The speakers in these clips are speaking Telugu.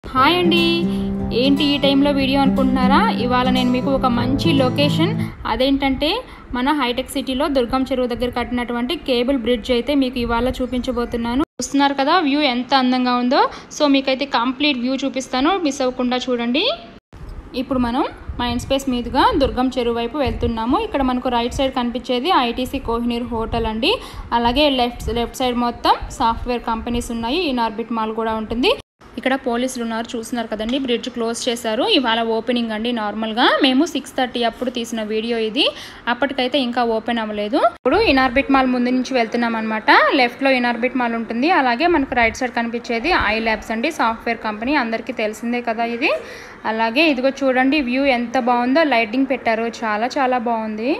హాయ్ అండి ఏంటి ఈ టైంలో వీడియో అనుకుంటున్నారా ఇవాళ నేను మీకు ఒక మంచి లొకేషన్ అదేంటంటే మన హైటెక్ సిటీలో దుర్గం చెరువు దగ్గర కట్టినటువంటి కేబుల్ బ్రిడ్జ్ అయితే మీకు ఇవాళ చూపించబోతున్నాను చూస్తున్నారు కదా వ్యూ ఎంత అందంగా ఉందో సో మీకైతే కంప్లీట్ వ్యూ చూపిస్తాను మిస్ అవ్వకుండా చూడండి ఇప్పుడు మనం మైండ్ స్పేస్ మీదుగా దుర్గం చెరువు వైపు వెళ్తున్నాము ఇక్కడ మనకు రైట్ సైడ్ కనిపించేది ఐటీసీ కోహినూర్ హోటల్ అండి అలాగే లెఫ్ట్ లెఫ్ట్ సైడ్ మొత్తం సాఫ్ట్వేర్ కంపెనీస్ ఉన్నాయి ఇన్ఆర్బిట్ మాల్ కూడా ఉంటుంది ఇక్కడ పోలీసులు ఉన్నారు చూస్తున్నారు కదండి బ్రిడ్జ్ క్లోజ్ చేశారు ఇవాళ ఓపెనింగ్ అండి నార్మల్గా మేము సిక్స్ థర్టీ అప్పుడు తీసిన వీడియో ఇది అప్పటికైతే ఇంకా ఓపెన్ అవ్వలేదు ఇప్పుడు ఇనార్బిట్ మాల్ ముందు నుంచి వెళ్తున్నాం అనమాట లెఫ్ట్లో ఇనార్బిట్ మాల్ ఉంటుంది అలాగే మనకు రైట్ సైడ్ కనిపించేది ఐ ల్యాబ్స్ అండి సాఫ్ట్వేర్ కంపెనీ అందరికీ తెలిసిందే కదా ఇది అలాగే ఇదిగో చూడండి వ్యూ ఎంత బాగుందో లైటింగ్ పెట్టారు చాలా చాలా బాగుంది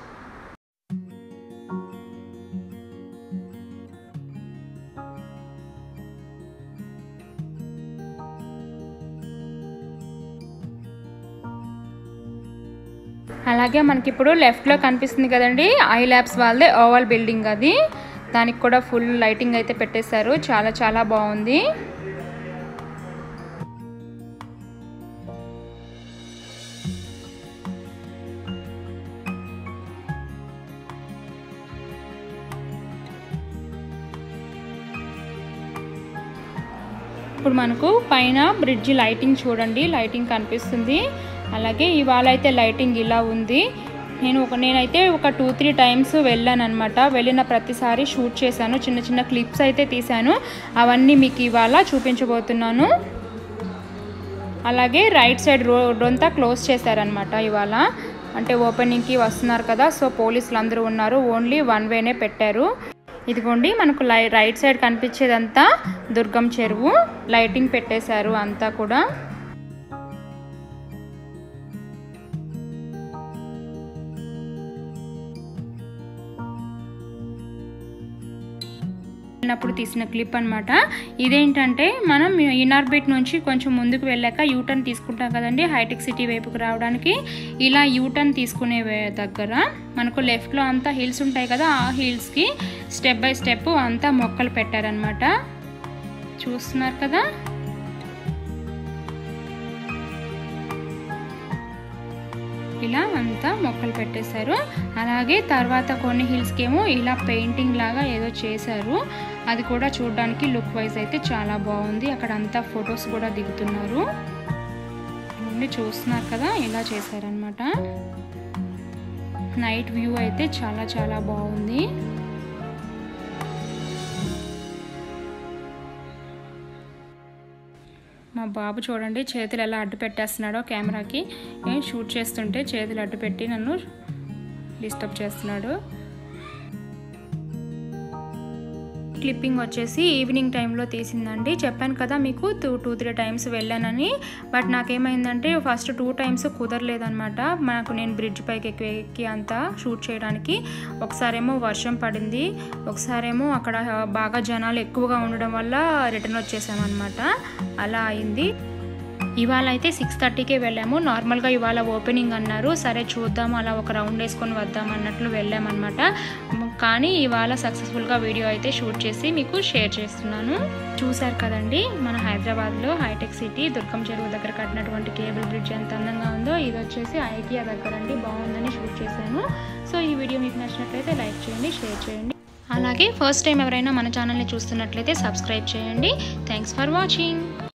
అలాగే మనకి ఇప్పుడు లెఫ్ట్లో కనిపిస్తుంది కదండి ఐ ల్యాబ్స్ వాళ్ళదే ఓవల్ బిల్డింగ్ అది దానికి కూడా ఫుల్ లైటింగ్ అయితే పెట్టేశారు చాలా చాలా బాగుంది ఇప్పుడు మనకు పైన బ్రిడ్జ్ లైటింగ్ చూడండి లైటింగ్ కనిపిస్తుంది అలాగే ఇవాళ అయితే లైటింగ్ ఇలా ఉంది నేను ఒక నేనైతే ఒక టూ త్రీ టైమ్స్ వెళ్ళాను అనమాట వెళ్ళిన ప్రతిసారి షూట్ చేశాను చిన్న చిన్న క్లిప్స్ అయితే తీశాను అవన్నీ మీకు ఇవాళ చూపించబోతున్నాను అలాగే రైట్ సైడ్ రోడ్ అంతా క్లోజ్ చేశారనమాట ఇవాళ అంటే ఓపెనింగ్కి వస్తున్నారు కదా సో పోలీసులు అందరూ ఉన్నారు ఓన్లీ వన్ వేనే పెట్టారు ఇదిగోండి మనకు లై రైట్ సైడ్ కనిపించేదంతా దుర్గం చెరువు లైటింగ్ పెట్టేశారు అంతా కూడా వెళ్ళినప్పుడు తీసిన క్లిప్ అనమాట ఇదేంటంటే మనం ఇనార్బిట్ నుంచి కొంచెం ముందుకు వెళ్ళాక యూటర్న్ తీసుకుంటాం కదండి హైటెక్ సిటీ వైపుకి రావడానికి ఇలా యూటర్న్ తీసుకునే దగ్గర మనకు లెఫ్ట్లో అంతా హిల్స్ ఉంటాయి కదా ఆ హిల్స్కి స్టెప్ బై స్టెప్ అంతా మొక్కలు పెట్టారనమాట చూస్తున్నారు కదా ఇలా అంతా మొక్కలు పెట్టేశారు అలాగే తర్వాత కొన్ని హిల్స్కి ఏమో ఇలా పెయింటింగ్ లాగా ఏదో చేశారు అది కూడా చూడడానికి లుక్ వైజ్ అయితే చాలా బాగుంది అక్కడ అంతా ఫొటోస్ కూడా దిగుతున్నారు నుండి చూస్తున్నారు కదా ఇలా చేశారనమాట నైట్ వ్యూ అయితే చాలా చాలా బాగుంది మా బాబు చూడండి చేతులు ఎలా అడ్డు పెట్టేస్తున్నాడో కెమెరాకి షూట్ చేస్తుంటే చేతులు అడ్డు పెట్టి నన్ను డిస్టర్బ్ చేస్తున్నాడు క్లిప్పింగ్ వచ్చేసి ఈవినింగ్ టైంలో తీసిందండి చెప్పాను కదా మీకు టూ టూ త్రీ టైమ్స్ వెళ్ళానని బట్ నాకేమైందంటే ఫస్ట్ టూ టైమ్స్ కుదరలేదనమాట నాకు నేను బ్రిడ్జ్ పైకి ఎక్కి ఎక్కి అంతా షూట్ చేయడానికి ఒకసారేమో వర్షం పడింది ఒకసారేమో అక్కడ బాగా జనాలు ఎక్కువగా ఉండడం వల్ల రిటర్న్ వచ్చేసామన్నమాట అలా అయింది ఇవాళ అయితే సిక్స్ థర్టీకే వెళ్ళాము నార్మల్గా ఇవాళ ఓపెనింగ్ అన్నారు సరే చూద్దాం అలా ఒక రౌండ్ వేసుకొని వద్దాం అన్నట్లు వెళ్ళామన్నమాట కానీ ఇవాళ సక్సెస్ఫుల్గా వీడియో అయితే షూట్ చేసి మీకు షేర్ చేస్తున్నాను చూశారు కదండి మన హైదరాబాద్లో హైటెక్ సిటీ దుర్గం చెరువు దగ్గర కట్టినటువంటి కేబుల్ బ్రిడ్జ్ ఎంత అందంగా ఉందో ఇది వచ్చేసి ఐకియా దగ్గర అండి బాగుందని షూట్ చేశాను సో ఈ వీడియో మీకు నచ్చినట్లయితే లైక్ చేయండి షేర్ చేయండి అలాగే ఫస్ట్ టైం ఎవరైనా మన ఛానల్ని చూస్తున్నట్లయితే సబ్స్క్రైబ్ చేయండి థ్యాంక్స్ ఫర్ వాచింగ్